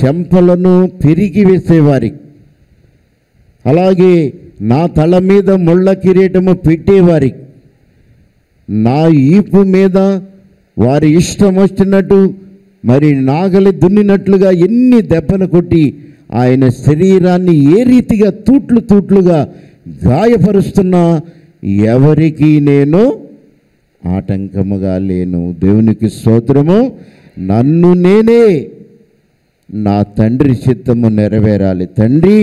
చెంపలను పెరిగి వేసేవారికి అలాగే నా తల మీద ముళ్ళ కిరీటము పెట్టేవారికి నా ఈపు మీద వారి ఇష్టం వచ్చినట్టు మరి నాగలి దున్నినట్లుగా ఎన్ని దెబ్బలు కొట్టి ఆయన శరీరాన్ని ఏ రీతిగా తూట్లు తూట్లుగా గాయపరుస్తున్నా ఎవరికి నేను ఆటంకముగా లేను దేవునికి స్తోత్రము నన్ను నేనే నా తండ్రి చిత్తము నెరవేరాలి తండ్రి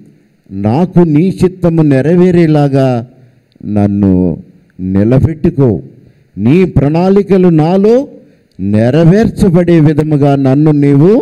నాకు నీ చిత్తము నెరవేరేలాగా నన్ను నిలబెట్టుకో నీ ప్రణాళికలు నాలో నెరవేర్చబడే విధముగా నన్ను నీవు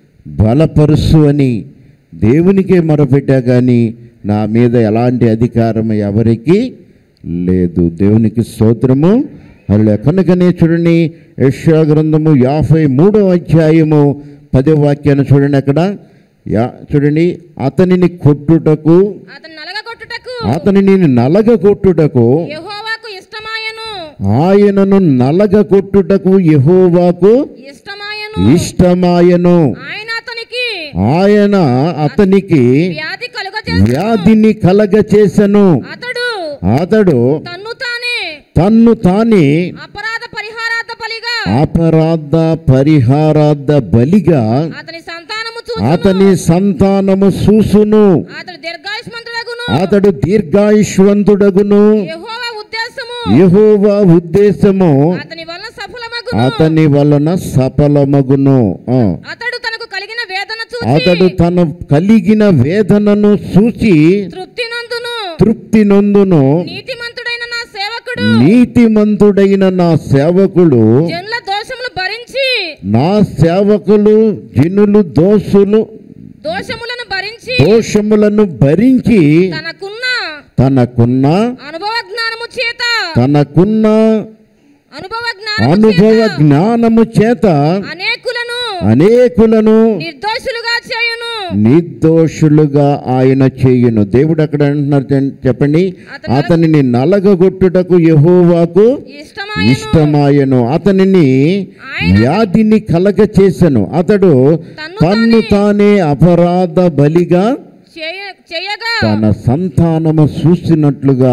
బలపరుసు అని దేవునికే మొరపెట్టా కానీ నా మీద ఎలాంటి అధికారం ఎవరికి లేదు దేవునికి స్తోత్రము అలా కనుకనే చూడండి యెషయా గ్రంథము యాభై మూడో అధ్యాయము పదో వాక్యాన్ని చూడండి అక్కడ యా చూడండి అతనిని కొట్టుటకు అతను నలగగొట్టుటకు అతనిని నలగ కొట్టుటకు యెహోవాకు ఇష్టమాయను ఆయనను నలగ కొట్టుటకు యెహోవాకు ఇష్టమాయను ఇష్టమాయను ఆయన అతనికి ఆయన అతనికి వ్యాధి కలుగజేసి వ్యాధిని కలగ చేసెను అతడు అతడు తన్ను తానే తన్ను తానే అపరాధ పరిహారార్థ బలిగా అపరాధ పరిహారార్థ బలిగా అతని సంతానము చూసి అతని సంతానము చూసును అతడు దీర్ఘాయుష్మంతుడగును అతడు దీర్ఘాయుష్వంతుడగును యెహోవా ఉద్దేశము యెహోవా ఉద్దేశము అతని వలన సఫలమగును అతని వలన సఫలమగును ఆ. అతడు తనకు కలిగిన వేదన అతడు చూసి తన కలిగిన వేదనను చూసి తృప్తి నందును తృప్తి నొందును నీతిమంతుడైన నా సేవకుడు నీతిమంతుడైన నా సేవకుడు జనుల దోషములు భరించి నా సేవకులు జనులు దోషులు దోషములను భరించి దోషములను భరించి తనకున్న తనకున్న అనుభవ జ్ఞానము చేత తనకున్న అనుభవ జ్ఞానము అనుభవ చేత జ్ఞానము చేత అనేకులను అనేకులను నిర్దోషులుగా చేయును నిర్దోషులుగా ఆయన చేయును దేవుడు అక్కడ అంటున్నారు చె- చెప్పండి అతను- అతనిని నలగగొట్టుటకు యెహోవాకు ఇష్టమాయను ఇష్టమాయను అతనిని ఆయన వ్యాధిని కలగ చేసెను అతడు తన్ను తన్ను తానే తానే అపరాధ బలిగా చేయ చేయగా తన సంతానము చూసినట్లుగా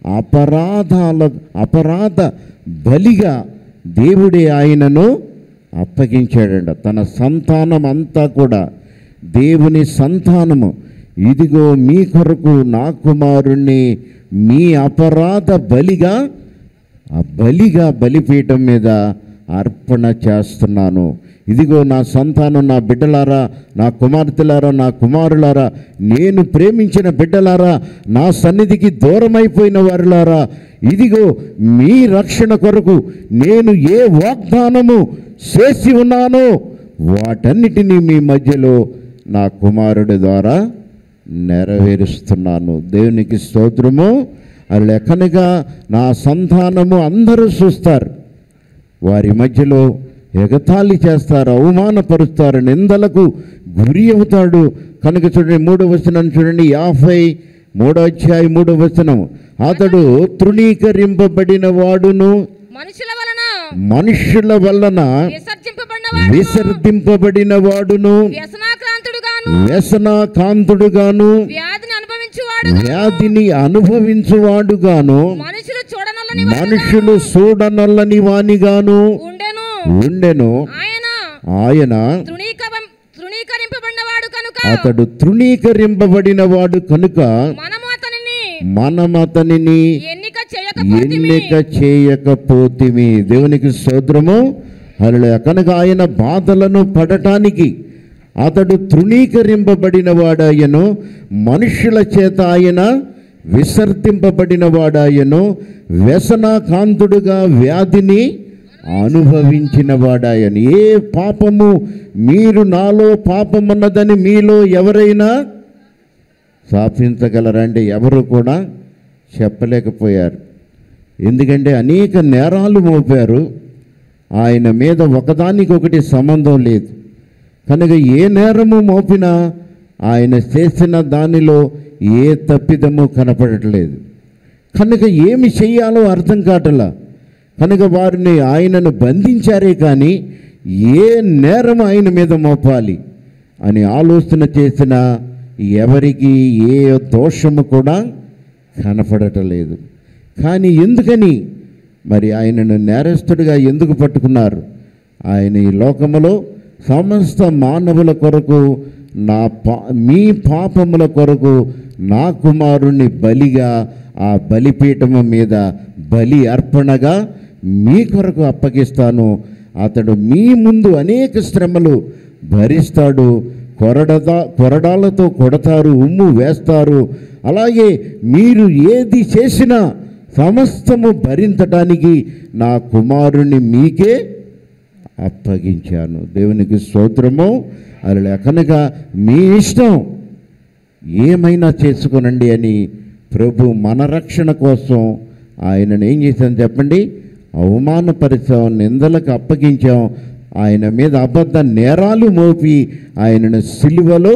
అపరాధాల అపరాధ బలిగా దేవుడే ఆయనను అప్పగించాడంట తన సంతానం అంతా కూడా దేవుని సంతానము ఇదిగో మీ కొరకు నా కుమారుణ్ణి మీ అపరాధ బలిగా ఆ బలిగా బలిపీఠం మీద అర్పణ చేస్తున్నాను ఇదిగో నా సంతానం నా బిడ్డలారా నా కుమార్తెలారా నా కుమారులారా నేను ప్రేమించిన బిడ్డలారా నా సన్నిధికి దూరమైపోయిన వారులారా ఇదిగో మీ రక్షణ కొరకు నేను ఏ వాగ్దానము చేసి ఉన్నానో వాటన్నిటినీ మీ మధ్యలో నా కుమారుడి ద్వారా నెరవేరుస్తున్నాను దేవునికి స్తోత్రము అది లెక్కనగా నా సంతానము అందరూ చూస్తారు వారి మధ్యలో ఎగతాళి చేస్తారు అవమానపరుస్తారు నిందలకు గురి అవుతాడు కనుక చూడండి మూడో వచనం చూడండి యాభై మూడో అధ్యాయ మూడో వచనం అతడు తృణీకరింపబడిన వాడును మనుషుల వలన మనుషుల వలన విసర్జింపబడినవాడు విసర్జింపబడిన వాడును వ్యసనాక్రాంతుడుగాను వ్యసనాకాంతుడుగాను వ్యాధిని అనుభవించువాడు వ్యాధిని అనుభవించువాడుగాను మనుషులు చూడనల్లని మనుషులు చూడనల్లని వానిగాను ఉండెను ఉండెను ఆయన ఆయన తృణీక తృణీకరింపబడినవాడు కనుక అతడు తృణీకరింపబడిన వాడు కనుక మనము అతనిని మనమతనిని ఎన్నిక చేయకపోతే ఎన్నిక చేయకపోతిమి దేవునికి స్తోత్రము అలా కనుక ఆయన బాధలను పడటానికి అతడు తృణీకరింపబడిన వాడాయను మనుషుల చేత ఆయన విసర్జింపబడిన వాడాయను వ్యసనాకాంతుడుగా వ్యాధిని అనుభవించిన వాడాయను ఏ పాపము మీరు నాలో పాపమున్నదని మీలో ఎవరైనా స్థాపించగలరంటే ఎవరు కూడా చెప్పలేకపోయారు ఎందుకంటే అనేక నేరాలు మోపారు ఆయన మీద ఒకదానికొకటి సంబంధం లేదు కనుక ఏ నేరము మోపినా ఆయన చేసిన దానిలో ఏ తప్పిదము కనపడట్లేదు కనుక ఏమి చెయ్యాలో అర్థం కావట్లా కనుక వారిని ఆయనను బంధించారే కానీ ఏ నేరం ఆయన మీద మోపాలి అని ఆలోచన చేసిన ఎవరికి ఏ దోషము కూడా కనపడటలేదు కానీ ఎందుకని మరి ఆయనను నేరస్తుడిగా ఎందుకు పట్టుకున్నారు ఆయన ఈ లోకములో సమస్త మానవుల కొరకు నా పా మీ పాపముల కొరకు నా కుమారుణ్ణి బలిగా ఆ బలిపీఠము మీద బలి అర్పణగా మీ కొరకు అప్పగిస్తాను అతడు మీ ముందు అనేక శ్రమలు భరిస్తాడు కొరడదా కొరడాలతో కొడతారు ఉమ్ము వేస్తారు అలాగే మీరు ఏది చేసినా సమస్తము భరించటానికి నా కుమారుని మీకే అప్పగించాను దేవునికి స్తోత్రము అది కనుక మీ ఇష్టం ఏమైనా చేసుకొనండి అని ప్రభు మన రక్షణ కోసం ఆయనను ఏం చేశాం చెప్పండి అవమానపరిచాం నిందలకు అప్పగించాం ఆయన మీద అబద్ధ నేరాలు మోపి ఆయనను సిలువలో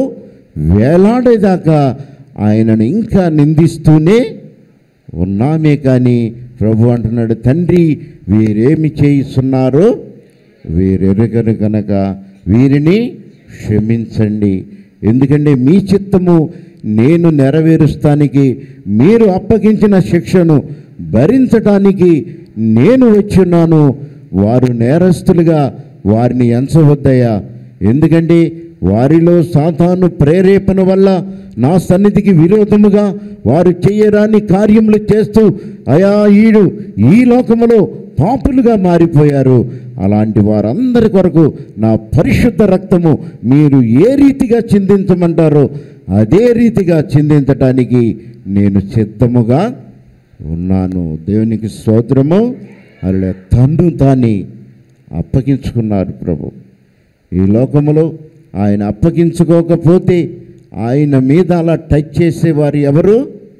వేలాడేదాకా ఆయనను ఇంకా నిందిస్తూనే ఉన్నామే కానీ ప్రభు అంటున్నాడు తండ్రి వీరేమి చేయిస్తున్నారో వీరెరుగరు కనుక వీరిని క్షమించండి ఎందుకంటే మీ చిత్తము నేను నెరవేరుస్తానికి మీరు అప్పగించిన శిక్షను భరించటానికి నేను వచ్చున్నాను వారు నేరస్తులుగా వారిని ఎంచవద్దయ్యా ఎందుకంటే వారిలో సాతాను ప్రేరేపణ వల్ల నా సన్నిధికి విరోధముగా వారు చేయరాని కార్యములు చేస్తూ అయా ఈడు ఈ లోకములో పాపులుగా మారిపోయారు అలాంటి వారందరి కొరకు నా పరిశుద్ధ రక్తము మీరు ఏ రీతిగా చిందించమంటారో అదే రీతిగా చిందించటానికి నేను సిద్ధముగా ఉన్నాను దేవునికి స్తోత్రము అలా తన్ను తాని అప్పగించుకున్నారు ప్రభు ఈ లోకములో ఆయన అప్పగించుకోకపోతే ఆయన మీద అలా టచ్ చేసేవారు ఎవరు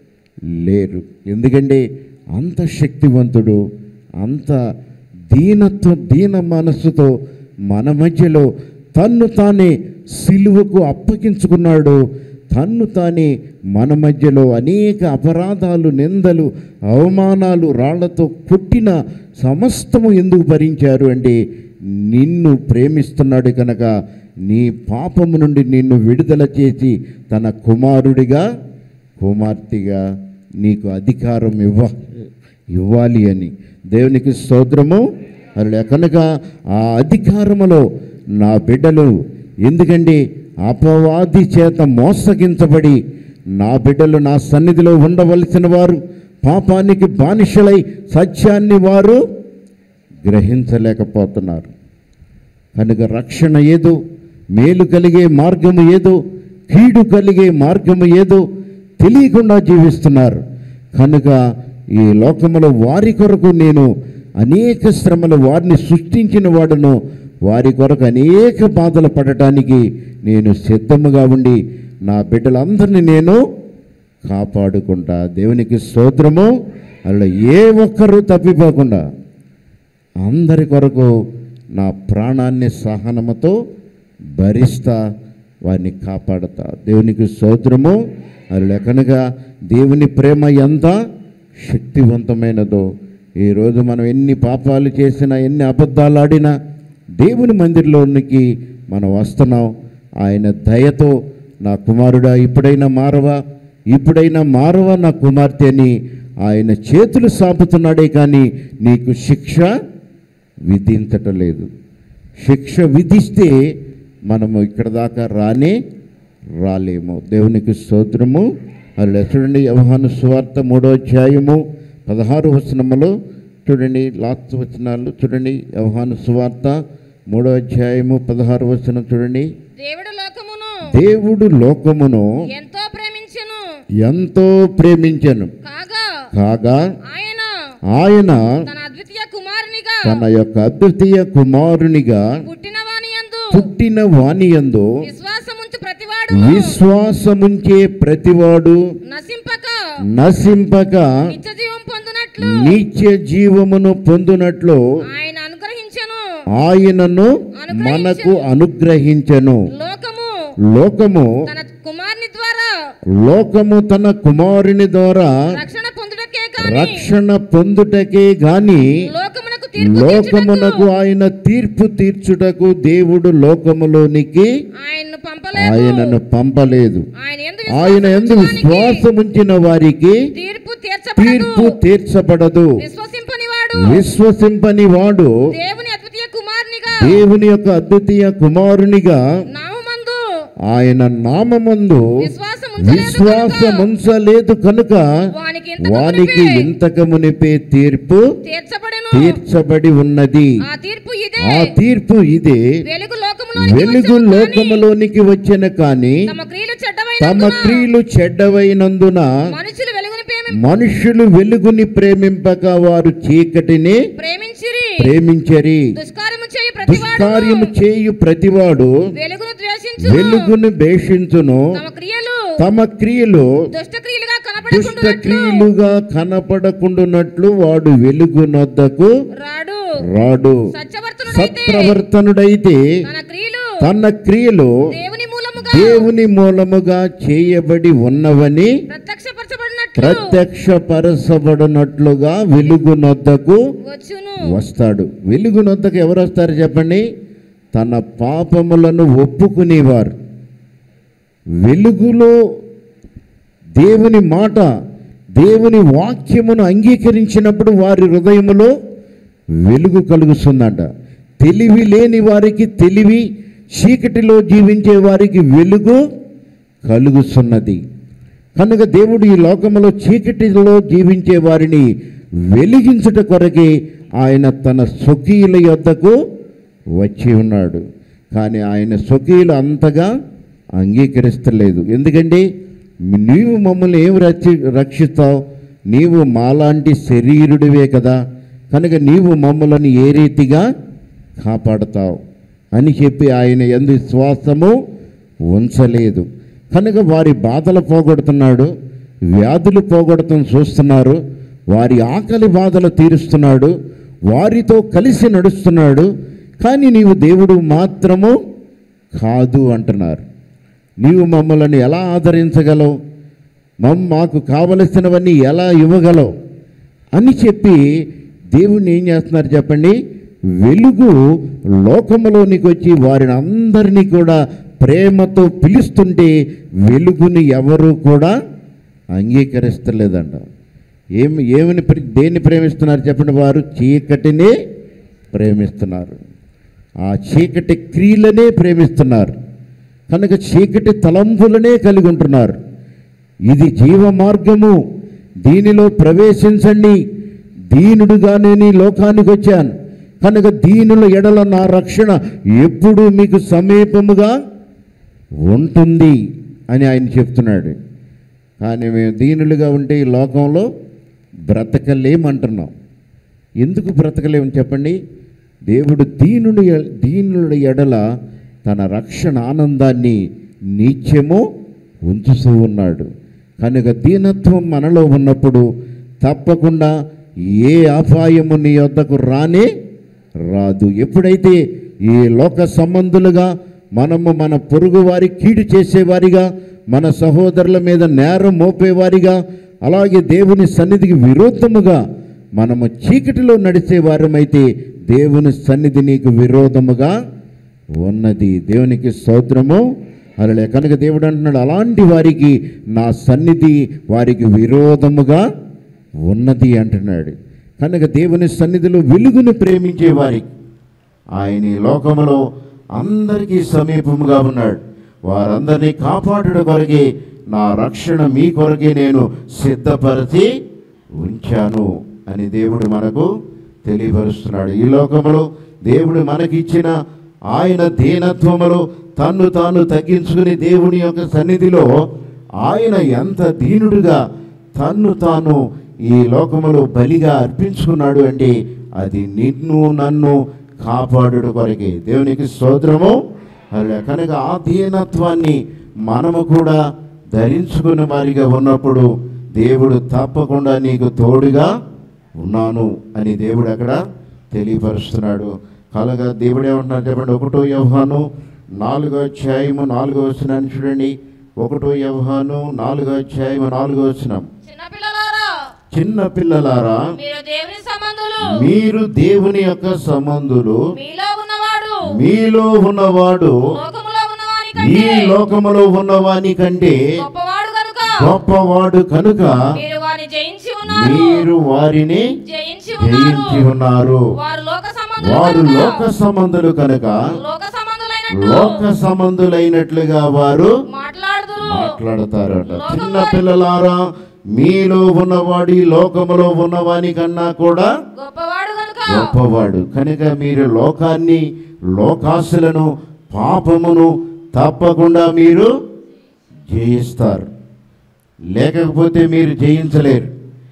లేరు ఎందుకంటే అంత శక్తివంతుడు అంత దీనత్వ దీన మనస్సుతో మన మధ్యలో తన్ను తానే సిలువకు అప్పగించుకున్నాడు తన్ను తానే మన మధ్యలో అనేక అపరాధాలు నిందలు అవమానాలు రాళ్లతో కొట్టిన సమస్తము ఎందుకు భరించారు అంటే నిన్ను ప్రేమిస్తున్నాడు కనుక నీ పాపము నుండి నిన్ను విడుదల చేసి తన కుమారుడిగా కుమార్తెగా నీకు అధికారం ఇవ్వ ఇవ్వాలి అని దేవునికి స్తోత్రము అలా కనుక ఆ అధికారములో నా బిడ్డలు ఎందుకంటే అపవాది చేత మోసగించబడి నా బిడ్డలు నా సన్నిధిలో ఉండవలసిన వారు పాపానికి బానిసలై సత్యాన్ని వారు గ్రహించలేకపోతున్నారు కనుక రక్షణ ఏదో మేలు కలిగే మార్గము ఏదో కీడు కలిగే మార్గము ఏదో తెలియకుండా జీవిస్తున్నారు కనుక ఈ లోకములో వారి కొరకు నేను అనేక శ్రమలు వారిని సృష్టించిన వాడును వారి కొరకు అనేక బాధలు పడటానికి నేను సిద్ధముగా ఉండి నా బిడ్డలందరినీ నేను కాపాడుకుంటా దేవునికి స్తోత్రము అలా ఏ ఒక్కరూ తప్పిపోకుండా అందరి కొరకు నా ప్రాణాన్ని సహనముతో భరిస్తా వారిని కాపాడతా దేవునికి స్తోత్రము అది లెక్కనగా దేవుని ప్రేమ ఎంత శక్తివంతమైనదో ఈరోజు మనం ఎన్ని పాపాలు చేసినా ఎన్ని అబద్ధాలు ఆడినా దేవుని మందిరంలోనికి మనం వస్తున్నాం ఆయన దయతో నా కుమారుడా ఇప్పుడైనా మారవా ఇప్పుడైనా మారవా నా కుమార్తె అని ఆయన చేతులు సాపుతున్నాడే కానీ నీకు శిక్ష విధించటం లేదు శిక్ష విధిస్తే మనము ఇక్కడ దాకా రానే రాలేము దేవునికి స్తోత్రము అలా చూడండి యవహాను సువార్త మూడో అధ్యాయము పదహారు వచనములో చూడండి లాస్ట్ వచనాలు చూడండి యవహాను సువార్త మూడో అధ్యాయము పదహారు వచనం చూడండి దేవుడు లోకమును దేవుడు లోకమును ఎంతో ప్రేమించెను ఎంతో ప్రేమించను కాగా కాగా ఆయన ఆయన తన అద్వితీయ కుమారునిగా తన యొక్క అద్వితీయ కుమారునిగా పుట్టిన వాని యందు పుట్టిన వానియందు విశ్వాసముంచు ప్రతివాడు విశ్వాసముంచే ప్రతివాడు నశింపక నశింపక నిత్య జీవం పొందునట్లు నిత్య జీవమును పొందునట్లు ఆయన అనుగ్రహించెను ఆయనను మనకు అనుగ్రహించెను లోకము లోకము తన కుమారుని ద్వారా లోకము తన కుమారుని ద్వారా రక్షణ పొందుటకే కాని రక్షణ పొందుటకే గాని లోకమునకు తీర్పు లోకమునకు తీర్చుటకు ఆయన తీర్పు తీర్చుటకు దేవుడు లోకములోనికి ఆయన్ను పంపలేదు ఆయనను పంపలేదు ఆయన ఎందు ఆయన ఎందుకు విశ్వాసముంచువానికి శ్వాసముంచిన వారికి తీర్పు తీర్చబడదు తీర్పు తీర్చబడదు విశ్వసింపని వాడు విశ్వసింపని వాడు దేవుని అద్వితీయ కుమారునిగా దేవుని యొక్క అద్వితీయ కుమారునిగా నామందు ఆయన నామమందు విశ్వాసం విశ్వాసముంచలేదు కనుక వానికి వానికి ఇంతకు ఇంతకు మునిపే తీర్పు తీర్చబడను తీర్చబడి ఉన్నది ఆ తీర్పు ఇదే ఆ తీర్పు ఇదే వెలుగు లోకములోనికి వెలుగు వచ్చెను కానీ లోకములోనికి వచ్చిన కాని తమ క్రియలు తమ చెడ్డవైనందున క్రియలు చెడ్డవైనందున మనుషులు వెలుగుని ప్రేమి మనుషులు వెలుగుని ప్రేమింపక వారు చీకటిని ప్రేమించిరి ప్రేమించరి దుష్కార్యము చేయి ప్రతివాడు దుష్కార్యము చేయు ప్రతివాడు వెలుగును ద్వేషించు వెలుగును భేషించును తమ క్రియలు తమ క్రియలు దుష్ట క్రియలుగా దుష్ట కనపడకుండా క్రియలుగా కనపడకుండునట్లు వాడు వెలుగునొద్దకు రాడు రాడు సత్యవర్తనుడైతే సత్ప్రవర్తనుడైతే తన క్రియలు తన క్రియలు దేవుని మూలముగా దేవుని మూలముగా చేయబడి ఉన్నవని ప్రత్యక్షపరచబడినట్లు ప్రత్యక్షపరచబడినట్లుగా వెలుగునొద్దకు వచ్చును వస్తాడు వెలుగునొద్దకు ఎవరు వస్తారు చెప్పండి తన పాపములను ఒప్పుకునేవారు వెలుగులో దేవుని మాట దేవుని వాక్యమును అంగీకరించినప్పుడు వారి హృదయములో వెలుగు కలుగుతుందంట తెలివి లేని వారికి తెలివి చీకటిలో జీవించే వారికి వెలుగు కలుగుతున్నది కనుక దేవుడు ఈ లోకములో చీకటిలో జీవించే వారిని వెలిగించుట కొరకే ఆయన తన స్వకీయుల యొద్దకు వచ్చి ఉన్నాడు కానీ ఆయన స్వకీయులు అంతగా అంగీకరిస్తలేదు ఎందుకంటే నీవు మమ్మల్ని ఏం రక్షి రక్షిస్తావు నీవు మాలాంటి శరీరుడివే కదా కనుక నీవు మమ్మల్ని ఏ రీతిగా కాపాడతావు అని చెప్పి ఆయన ఎందు విశ్వాసము ఉంచలేదు కనుక వారి బాధలు పోగొడుతున్నాడు వ్యాధులు పోగొడతాం చూస్తున్నారు వారి ఆకలి బాధలు తీరుస్తున్నాడు వారితో కలిసి నడుస్తున్నాడు కానీ నీవు దేవుడు మాత్రము కాదు అంటున్నారు నీవు మమ్మల్ని ఎలా ఆదరించగలవు మమ్ మాకు కావలసినవన్నీ ఎలా ఇవ్వగలవు అని చెప్పి దేవుణ్ణి ఏం చేస్తున్నారు చెప్పండి వెలుగు లోకములోనికి వచ్చి వారిని అందరినీ కూడా ప్రేమతో పిలుస్తుంటే వెలుగుని ఎవరు కూడా అంగీకరిస్తలేదంట ఏమి ఏమని ప్రే- దేన్ని ప్రేమిస్తున్నారు చెప్పండి వారు చీకటినే ప్రేమిస్తున్నారు ఆ చీకటి క్రియలనే ప్రేమిస్తున్నారు కనుక చీకటి తలంపులనే కలిగి ఉంటున్నారు ఇది జీవ మార్గము దీనిలో ప్రవేశించండి దీనుడుగా నేను ఈ లోకానికి వచ్చాను కనుక దీనుల ఎడల నా రక్షణ ఎప్పుడూ మీకు సమీపముగా ఉంటుంది అని ఆయన చెప్తున్నాడు కానీ మేము దీనులుగా ఉంటే ఈ లోకంలో బ్రతకలేమంటున్నాం ఎందుకు బ్రతకలేమని చెప్పండి దేవుడు దీనుని ఎ- దీనుల ఎడల తన రక్షణ ఆనందాన్ని నిత్యము ఉంచుతూ ఉన్నాడు కనుక దీనత్వం మనలో ఉన్నప్పుడు తప్పకుండా ఏ అపాయము నీ వద్దకు రానే రాదు ఎప్పుడైతే ఈ లోక సంబంధులుగా మనము మన పొరుగు వారి కీడు చేసేవారిగా మన సహోదరుల మీద నేరం మోపేవారిగా అలాగే దేవుని సన్నిధికి విరోధముగా మనము చీకటిలో నడిచే వారమైతే దేవుని సన్నిధి నీకు విరోధముగా ఉన్నది దేవునికి స్తోత్రము అలా కనుక దేవుడు అంటున్నాడు అలాంటి వారికి నా సన్నిధి వారికి విరోధముగా ఉన్నది అంటున్నాడు కనుక దేవుని సన్నిధిలో వెలుగును ప్రేమించే వారికి ఆయన ఈ లోకములో అందరికీ సమీపముగా ఉన్నాడు వారందరినీ కాపాడుట కొరకే నా రక్షణ మీ కొరకే నేను సిద్ధపరిచి ఉంచాను అని దేవుడు మనకు తెలియపరుస్తున్నాడు ఈ లోకములో దేవుడు మనకిచ్చిన ఆయన దీనత్వములో తన్ను తాను తగ్గించుకుని దేవుని యొక్క సన్నిధిలో ఆయన ఎంత దీనుడుగా తన్ను తాను ఈ లోకములో బలిగా అర్పించుకున్నాడు అంటే అది నిన్ను నన్ను కాపాడుడు కొరకే దేవునికి స్తోత్రము అలా కనుక ఆ దీనత్వాన్ని మనము కూడా ధరించుకున్న వారిగా ఉన్నప్పుడు దేవుడు తప్పకుండా నీకు తోడుగా ఉన్నాను అని దేవుడు అక్కడ తెలియపరుస్తున్నాడు కలగా దేవుడు ఏమంటున్నారు చెప్పండి ఒకటో వ్యవహాను నాలుగో అధ్యాయము నాలుగో వచ్చినాన్ని చూడండి ఒకటో వ్యవహాను నాలుగో అధ్యాయము నాలుగో వచ్చినాం చిన్నపిల్లలారా చిన్న పిల్లలారా మీరు దేవుని సంబంధులు సంబంధులు మీరు దేవుని యొక్క సంబంధులు మీలో ఉన్నవాడు మీలో ఉన్నవాడు లోకములో ఉన్నవాని ఈ కంటే లోకములో ఉన్నవాని కంటే గొప్పవాడు కనుక గొప్పవాడు కనుక మీరు వారిని జయించి ఉన్నారు మీరు వారిని జయించి జయించి ఉన్నారు ఉన్నారు వారు లోక సంబంధులు వారు కనుక లోక సంబంధులు కనుక లోక సంబంధులైనట్లు లోక సంబంధులైనట్లుగా వారు మాట్లాడుదురు మాట్లాడతారట లోకం చిన్న వారి- పిల్లలారా మీలో ఉన్నవాడు ఈ లోకములో ఉన్నవాని కన్నా కూడా గొప్పవాడు కనుక గొప్పవాడు కనుక మీరు లోకాన్ని లోకాశలను పాపమును తప్పకుండా మీరు జయిస్తారు లేకపోతే మీరు జయించలేరు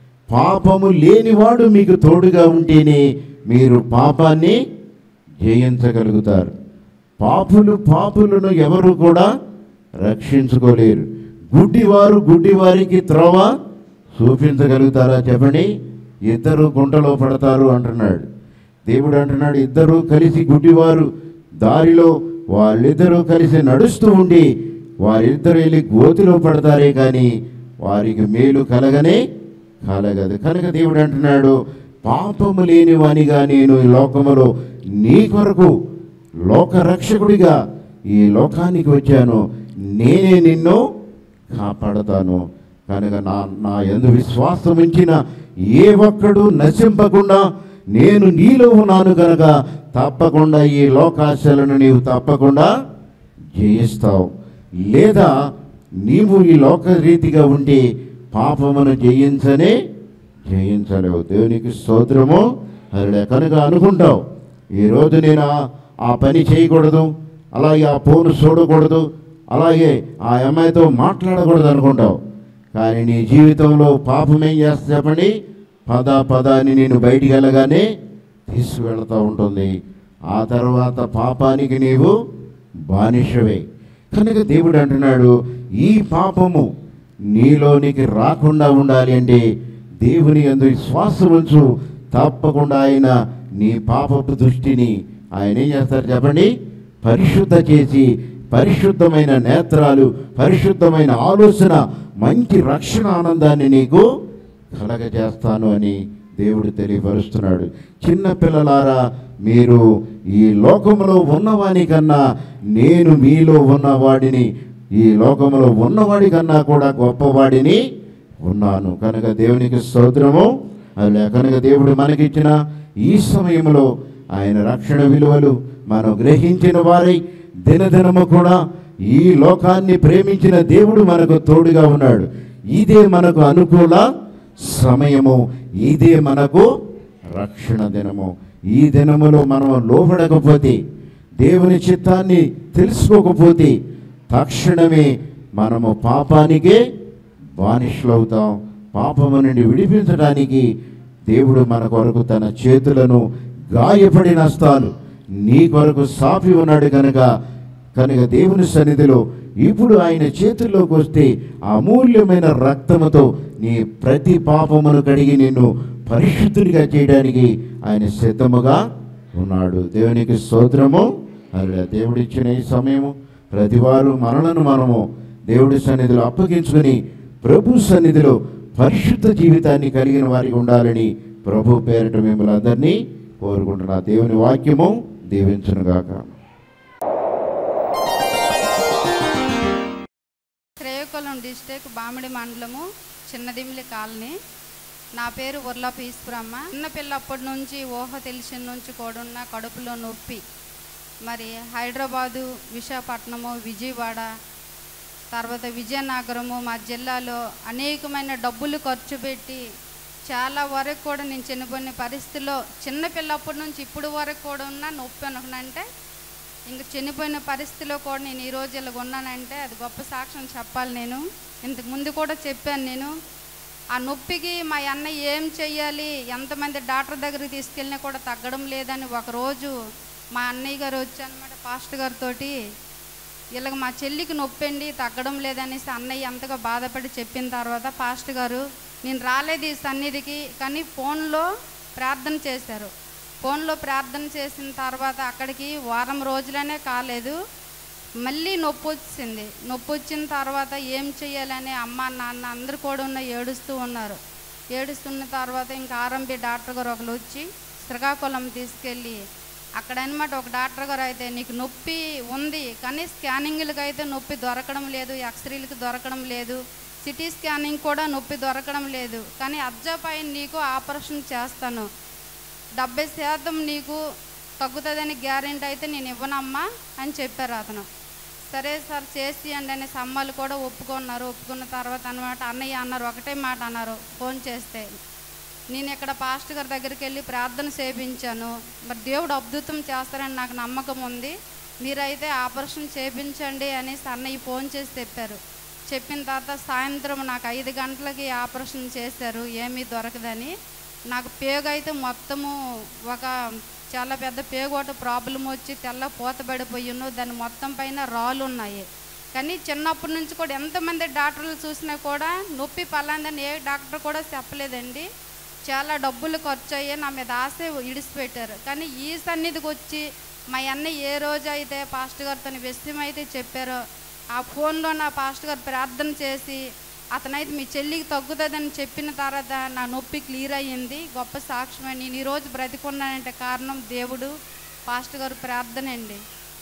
పాపము లేనివాడు మీకు తోడుగా ఉంటేనే మీరు పాపాన్ని జయించగలుగుతారు పాపులు పాపులను ఎవరు కూడా రక్షించుకోలేరు గుడ్డివారు గుడ్డివారికి త్రోవ చూపించగలుగుతారా చెప్పండి ఇద్దరు గుంటలో పడతారు అంటున్నాడు దేవుడు అంటున్నాడు ఇద్దరు కలిసి గుడ్డివారు దారిలో వాళ్ళిద్దరూ కలిసి నడుస్తూ ఉండి వారిద్దరు వెళ్ళి గోతిలో పడతారే కానీ వారికి మేలు కలగనే కలగదు కనుక దేవుడు అంటున్నాడు పాపము లేని వానిగా నేను ఈ లోకములో నీ కొరకు లోక రక్షకుడిగా ఈ లోకానికి వచ్చాను నేనే నిన్ను కాపాడతాను కనుక నా నా ఎందు విశ్వాసం ఉంచిన ఏ ఒక్కడు నశింపకుండా నేను నీలో ఉన్నాను కనుక తప్పకుండా ఈ లోకాశలను నీవు తప్పకుండా జయిస్తావు లేదా నీవు ఈ లోక రీతిగా ఉండి పాపమును జయించనే జయించలేవు దేవునికి స్తోత్రము అలా కనుక అనుకుంటావు ఈరోజు నేను ఆ- ఆ పని చేయకూడదు అలాగే ఆ ఫోన్ చూడకూడదు అలాగే ఆ అమ్మాయితో మాట్లాడకూడదు అనుకుంటావు కానీ నీ జీవితంలో పాపం ఏం చేస్తా చెప్పండి పద పద అని నేను బయటికి వెళ్ళగానే తీసుకువెళ్తూ ఉంటుంది ఆ తర్వాత పాపానికి నీవు బానిసవే కనుక దేవుడు అంటున్నాడు ఈ పాపము నీలోనికి రాకుండా ఉండాలి అంటే దేవుని అందు విశ్వాసం ఉంచు తప్పకుండా ఆయన నీ పాపపు దృష్టిని ఆయన ఏం చేస్తారు చెప్పండి పరిశుద్ధ చేసి పరిశుద్ధమైన నేత్రాలు పరిశుద్ధమైన ఆలోచన మంచి రక్షణ ఆనందాన్ని నీకు కలగజేస్తాను అని దేవుడు తెలియపరుస్తున్నాడు చిన్న పిల్లలారా మీరు ఈ లోకంలో ఉన్నవాని కన్నా నేను మీలో ఉన్నవాడిని ఈ లోకంలో ఉన్నవాడి కన్నా కూడా గొప్పవాడిని ఉన్నాను కనుక దేవునికి స్తోత్రము అలా కనుక దేవుడు మనకిచ్చిన ఈ సమయంలో ఆయన రక్షణ విలువలు మనం గ్రహించిన వారై దినదినము కూడా ఈ లోకాన్ని ప్రేమించిన దేవుడు మనకు తోడుగా ఉన్నాడు ఇదే మనకు అనుకూల సమయము ఇదే మనకు రక్షణ దినము ఈ దినములో మనం లోబడకపోతే దేవుని చిత్తాన్ని తెలుసుకోకపోతే తక్షణమే మనము పాపానికే బానిసలవుతాం పాపము నుండి విడిపించడానికి దేవుడు మన కొరకు తన చేతులను గాయపడిన హస్తాలు నీ కొరకు సాపి ఉన్నాడు కనుక కనుక దేవుని సన్నిధిలో ఇప్పుడు ఆయన చేతుల్లోకి వస్తే అమూల్యమైన రక్తముతో నీ ప్రతి పాపమును కడిగి నిన్ను పరిశుద్ధునిగా చేయడానికి ఆయన సిద్ధముగా ఉన్నాడు దేవునికి స్తోత్రము అలా దేవుడిచ్చిన ఈ సమయము ప్రతివారు మనలను మనము దేవుడి సన్నిధిలో అప్పగించుకొని ప్రభు సన్నిధిలో పరిశుద్ధ జీవితాన్ని కలిగిన వారికి ఉండాలని ప్రభు పేరిట మిమ్మల్ని అందరినీ కోరుకుంటున్నా దేవుని వాక్యము దీవించునుగాక శ్రేయకులం డిస్టిక్ బామిడి మండలము చిన్నదిమిలి కాలనీ నా పేరు ఉర్లపు ఈశ్వరమ్మ చిన్న పిల్లప్పటి నుంచి ఊహ తెలిసిన నుంచి కూడా ఉన్న కడుపులో నొప్పి మరి హైదరాబాదు విశాఖపట్నము విజయవాడ తర్వాత విజయనగరము మా జిల్లాలో అనేకమైన డబ్బులు ఖర్చు పెట్టి చాలా వరకు కూడా నేను చనిపోయిన పరిస్థితిలో చిన్న పిల్లప్పటి నుంచి ఇప్పుడు వరకు కూడా ఉన్న నొప్పి అనుకున్నంటే ఇంక చనిపోయిన పరిస్థితిలో కూడా నేను ఈ రోజు ఇలా ఉన్నానంటే అది గొప్ప సాక్ష్యం చెప్పాలి నేను ఇంతకు ముందు కూడా చెప్పాను నేను ఆ నొప్పికి మా అన్నయ్య ఏం చెయ్యాలి ఎంతమంది డాక్టర్ దగ్గరికి తీసుకెళ్ళినా కూడా తగ్గడం లేదని ఒకరోజు మా అన్నయ్య గారు వచ్చానమాట పాస్టర్ గారితో ఇలాగ మా చెల్లికి నొప్పండి తగ్గడం లేదనేసి అన్నయ్య అంతగా బాధపడి చెప్పిన తర్వాత పాస్టర్ గారు నేను రాలేదు ఈ సన్నిధికి కానీ ఫోన్లో ప్రార్థన చేశారు ఫోన్లో ప్రార్థన చేసిన తర్వాత అక్కడికి వారం రోజులనే కాలేదు మళ్ళీ నొప్పి వచ్చింది నొప్పి వచ్చిన తర్వాత ఏం చేయాలని అమ్మ నాన్న అందరు కూడా ఉన్న ఏడుస్తూ ఉన్నారు ఏడుస్తున్న తర్వాత ఇంకా ఆర్ఎంపీ డాక్టర్ గారు ఒకరు వచ్చి శ్రీకాకుళం తీసుకెళ్ళి అక్కడ అనమాట ఒక డాక్టర్ గారు అయితే నీకు నొప్పి ఉంది కానీ స్కానింగ్లకు అయితే నొప్పి దొరకడం లేదు ఎక్స్రేలకు దొరకడం లేదు సిటీ స్కానింగ్ కూడా నొప్పి దొరకడం లేదు కానీ అబ్జాపై నీకు ఆపరేషన్ చేస్తాను డెబ్బై శాతం నీకు తగ్గుతుందని గ్యారెంటీ అయితే నేను ఇవ్వనమ్మా అని చెప్పారు అతను సరే సార్ చేసి అండి అనేసి అమ్మాయిలు కూడా ఒప్పుకున్నారు ఒప్పుకున్న తర్వాత అనమాట అన్నయ్య అన్నారు ఒకటే మాట అన్నారు ఫోన్ చేస్తే నేను ఇక్కడ పాస్ట్ గారి దగ్గరికి వెళ్ళి ప్రార్థన చేయించాను మరి దేవుడు అద్భుతం చేస్తారని నాకు నమ్మకం ఉంది మీరైతే ఆపరేషన్ చేయించండి అనేసి అన్నయ్య ఫోన్ చేసి చెప్పారు చెప్పిన తర్వాత సాయంత్రం నాకు ఐదు గంటలకి ఆపరేషన్ చేశారు ఏమీ దొరకదని నాకు పేగు అయితే మొత్తము ఒక చాలా పెద్ద పేగు ఒకటి ప్రాబ్లం వచ్చి తెల్ల పూతబడిపోయిను దాని మొత్తం పైన రాళ్ళు ఉన్నాయి కానీ చిన్నప్పటి నుంచి కూడా ఎంతమంది డాక్టర్లు చూసినా కూడా నొప్పి పలాందని ఏ డాక్టర్ కూడా చెప్పలేదండి చాలా డబ్బులు ఖర్చు అయ్యి నా మీద ఆశ ఇడిచిపెట్టారు కానీ ఈ సన్నిధికి వచ్చి మా అన్న ఏ రోజు అయితే పాస్టర్ గారితో విషయం అయితే చెప్పారో ఆ ఫోన్లో నా పాస్టర్ గారు ప్రార్థన చేసి అతనైతే మీ చెల్లికి తగ్గుతుందని చెప్పిన తర్వాత నా నొప్పి క్లియర్ అయ్యింది గొప్ప సాక్ష్యం నేను ఈరోజు బ్రతికున్నానంటే కారణం దేవుడు పాస్టర్ గారు ప్రార్థన అండి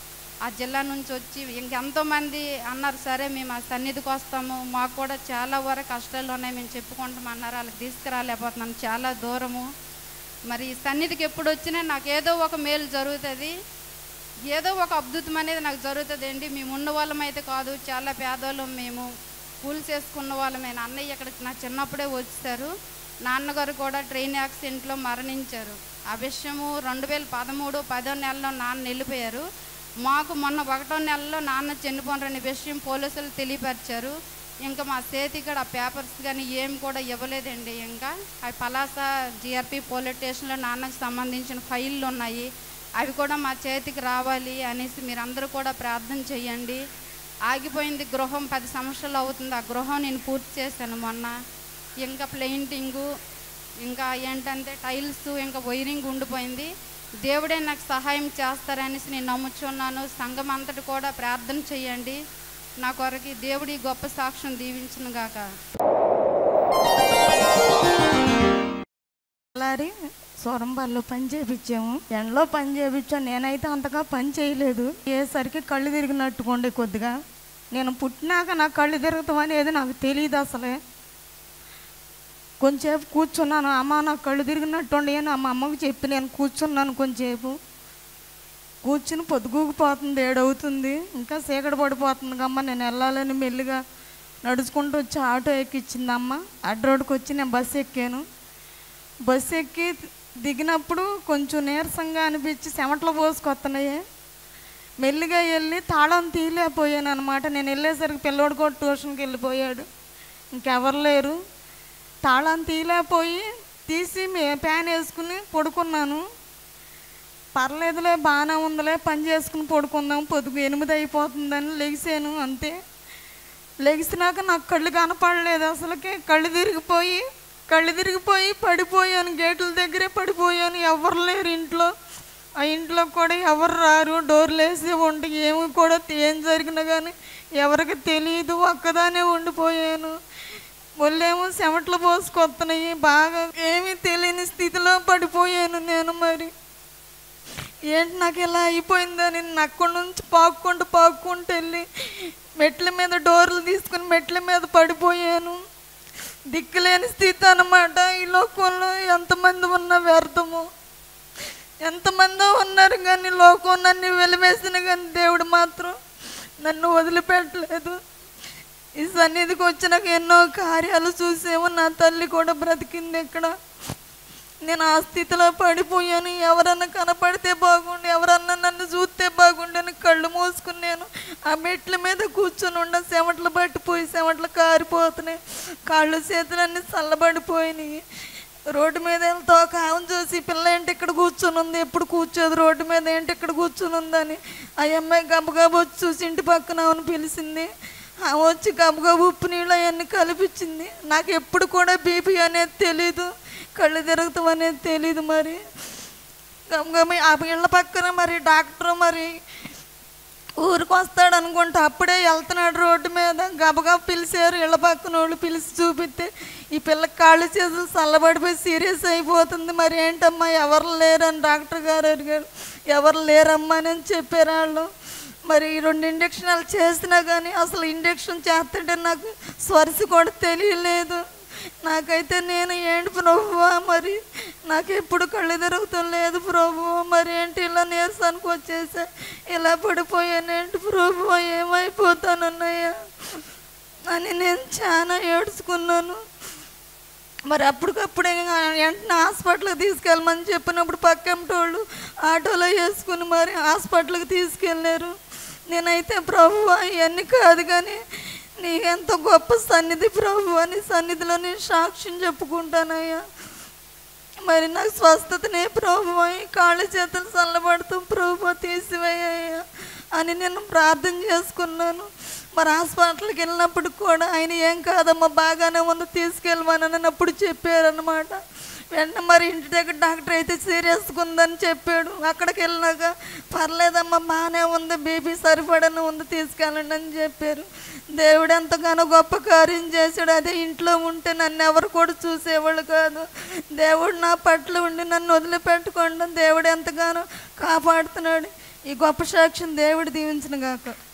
ఆ జిల్లా నుంచి వచ్చి ఇంకెంతోమంది అన్నారు సరే మేము ఆ సన్నిధికి వస్తాము మాకు కూడా చాలా వరకు కష్టాలు ఉన్నాయి మేము చెప్పుకుంటాం అన్నారు వాళ్ళకి తీసుకురాలేకపోతున్నాను చాలా దూరము మరి ఈ సన్నిధికి ఎప్పుడు వచ్చినా నాకు ఏదో ఒక మేలు జరుగుతుంది ఏదో ఒక అద్భుతం అనేది నాకు జరుగుతుంది అండి మేము ఉన్న వాళ్ళం అయితే కాదు చాలా పేదవాళ్ళం మేము కూలి చేసుకున్న వాళ్ళమే నా అన్నయ్య ఇక్కడికి నా చిన్నప్పుడే వచ్చారు నాన్నగారు కూడా ట్రైన్ యాక్సిడెంట్లో మరణించారు ఆ విషయము రెండు వేల పదమూడు పదో నెలలో నాన్న వెళ్ళిపోయారు మాకు మొన్న ఒకటో నెలలో నాన్న చనిపోనరనే విషయం పోలీసులు తెలియపరిచారు ఇంకా మా చేతికి ఆ పేపర్స్ కానీ ఏం కూడా ఇవ్వలేదండి ఇంకా అవి పలాస జిఆర్పి పోలీస్ స్టేషన్లో నాన్నకు సంబంధించిన ఫైళ్ళు ఉన్నాయి అవి కూడా మా చేతికి రావాలి అనేసి మీరందరూ కూడా ప్రార్థన చేయండి ఆగిపోయింది గృహం పది సంవత్సరాలు అవుతుంది ఆ గృహం నేను పూర్తి చేశాను మొన్న ఇంకా పెయింటింగు ఇంకా ఏంటంటే టైల్స్ ఇంకా వైరింగ్ ఉండిపోయింది దేవుడే నాకు సహాయం చేస్తారనేసి నేను నమ్ముచున్నాను సంఘం అంతటి కూడా ప్రార్థన చేయండి నా కొరకి దేవుడి గొప్ప సాక్ష్యం దీవించును గాక లారీ సొరంబాల్లో పని చేపించాము ఎండలో పని చేపించాము నేనైతే అంతగా పని చేయలేదు ఏసరికి కళ్ళు తిరిగినట్టుకోండి కొద్దిగా నేను పుట్టినాక నాకు కళ్ళు తిరుగుతాం అనేది నాకు తెలియదు అసలే కొంచెంసేపు కూర్చున్నాను అమ్మ నాకు కళ్ళు తిరిగినట్టుండి అని మా అమ్మకి చెప్పి నేను కూర్చున్నాను కొంచెంసేపు కూర్చుని పొద్దుగూకిపోతుంది ఏడవుతుంది ఇంకా చీకటి పడిపోతుంది అమ్మ నేను వెళ్ళాలని మెల్లిగా నడుచుకుంటూ వచ్చి ఆటో ఎక్కిచ్చింది అమ్మ అడ్డ రోడ్డుకి వచ్చి నేను బస్సు ఎక్కాను బస్సు ఎక్కి దిగినప్పుడు కొంచెం నీరసంగా అనిపించి చెమటలు పోసుకొస్తున్నాయి మెల్లిగా వెళ్ళి తాళం తీయలేకపోయాను అనమాట నేను వెళ్ళేసరికి పిల్లోడు కూడా ట్యూషన్కి వెళ్ళిపోయాడు ఇంకెవరు లేరు తాళం తీయలేకపోయి తీసి మే- ప్యాన్ వేసుకుని పడుకున్నాను పర్లేదులే బాగానే ఉందిలే పని చేసుకుని పడుకుందాం పొద్దుగు ఎనిమిది అయిపోతుందని లెగిసాను అంతే లెగిసినాక నాకు కళ్ళు కనపడలేదు అసలుకి కళ్ళు తిరిగిపోయి కళ్ళు తిరిగిపోయి పడిపోయాను గేట్ల దగ్గరే పడిపోయాను ఎవరు లేరు ఇంట్లో ఆ ఇంట్లో కూడా ఎవరు రారు డోర్లు వేసి ఉండి ఏమి కూడా ఏం జరిగినా కానీ ఎవరికి తెలియదు ఒక్కదానే ఉండిపోయాను ఒళ్ళేమో చెమటలు పోసుకొస్తున్నాయి బాగా ఏమీ తెలియని స్థితిలో పడిపోయాను నేను మరి ఏంటి నాకు ఇలా అయిపోయిందని నక్కడి నుంచి పాక్కుంటూ పాక్కుంటూ వెళ్ళి మెట్ల మీద డోర్లు తీసుకుని మెట్ల మీద పడిపోయాను దిక్కులేని స్థితి అన్నమాట ఈ లోకంలో ఎంతమంది ఉన్నా వ్యర్థము ఎంతమందో ఉన్నారు కానీ లోకం నన్ను వెలివేసిన కానీ దేవుడు మాత్రం నన్ను వదిలిపెట్టలేదు ఈ సన్నిధికి వచ్చినాక ఎన్నో కార్యాలు చూసేమో నా తల్లి కూడా బ్రతికింది ఇక్కడ నేను ఆ స్థితిలో పడిపోయాను ఎవరన్నా కనపడితే బాగుండు ఎవరన్నా నన్ను చూస్తే బాగుండు అని కళ్ళు మూసుకుని నేను ఆ మెట్ల మీద కూర్చొని ఉన్న చెమటలు పట్టిపోయి చెమటలు కారిపోతున్నాయి కాళ్ళు చేతులన్నీ చల్లబడిపోయినాయి రోడ్డు మీద వెళ్తా ఒక ఆమెను చూసి "ఈ పిల్ల ఏంటి ఇక్కడ కూర్చొని ఉంది ఎప్పుడు కూర్చోదు రోడ్డు మీద ఏంటి ఇక్కడ కూర్చొని ఉందని ఆ అమ్మాయి గబగబా వచ్చి చూసి ఇంటి పక్కన ఆమెను పిలిచింది ఆమె వచ్చి గబగబా ఉప్పు నీళ్ళు అవన్నీ కలిపించింది నాకు ఎప్పుడు కూడా బీపీ అనేది తెలీదు కళ్ళు తిరుగుతాం అనేది తెలీదు మరి గమగమి ఆ ఇళ్ళ పక్కన మరి డాక్టర్ మరి ఊరికి వస్తాడు అనుకుంటా అప్పుడే వెళ్తున్నాడు రోడ్డు మీద గబగబా పిలిచారు ఇళ్ళ పక్కన వాళ్ళు పిలిచి చూపిస్తే ఈ పిల్లకి కాళ్ళు చేతులు చల్లబడిపోయి సీరియస్ అయిపోతుంది మరి ఏంటమ్మా ఎవరు లేరని డాక్టర్ గారు అడిగారు ఎవరు లేరమ్మా అని చెప్పారు వాళ్ళు మరి ఈ రెండు ఇంజక్షన్లు చేసినా కానీ అసలు ఇంజక్షన్ చేస్తుంటే నాకు స్పర్శ కూడా తెలియలేదు నాకైతే నేను ఏంటి ప్రభువా మరి నాకు ఎప్పుడు కళ్ళు తిరుగుతాం లేదు ప్రభువా మరి ఏంటి ఇలా నీరసానికి వచ్చేసా ఇలా పడిపోయానేంటి ప్రభువా ఏమైపోతానన్నయ్యా అని నేను చాలా ఏడ్చుకున్నాను మరి అప్పటికప్పుడే వెంటనే హాస్పిటల్కి తీసుకెళ్ళమని చెప్పినప్పుడు పక్కంటోళ్ళు ఆటోలో వేసుకుని మరి హాస్పిటల్కి తీసుకెళ్ళారు నేనైతే ప్రభు ఇవన్నీ కాదు కానీ నీకెంత గొప్ప సన్నిధి ప్రభు అని సన్నిధిలో నేను సాక్ష్యం చెప్పుకుంటానయ్యా మరి నాకు స్వస్థతనే ప్రభు కాళ్ళ చేతులు చల్లబడుతూ ప్రభు తీసివేయ్యా అని నేను ప్రార్థన చేసుకున్నాను మరి హాస్పిటల్కి వెళ్ళినప్పుడు కూడా ఆయన ఏం కాదమ్మా బాగానే ఉంది తీసుకెళ్ళమని అన్నప్పుడు చెప్పారనమాట వెంటనే మరి ఇంటి దగ్గర డాక్టర్ అయితే సీరియస్గా ఉందని చెప్పాడు అక్కడికి వెళ్ళినాక పర్లేదమ్మా బాగానే ఉంది బీపీ సరిపడని ఉంది తీసుకెళ్ళండి అని చెప్పారు దేవుడు ఎంతగానో గొప్ప కార్యం చేశాడు అదే ఇంట్లో ఉంటే నన్ను ఎవరు కూడా చూసేవాళ్ళు కాదు దేవుడు నా పట్ల ఉండి నన్ను వదిలిపెట్టకుండా దేవుడు ఎంతగానో కాపాడుతున్నాడు ఈ గొప్ప సాక్ష్యం దేవుడు దీవించిన గాక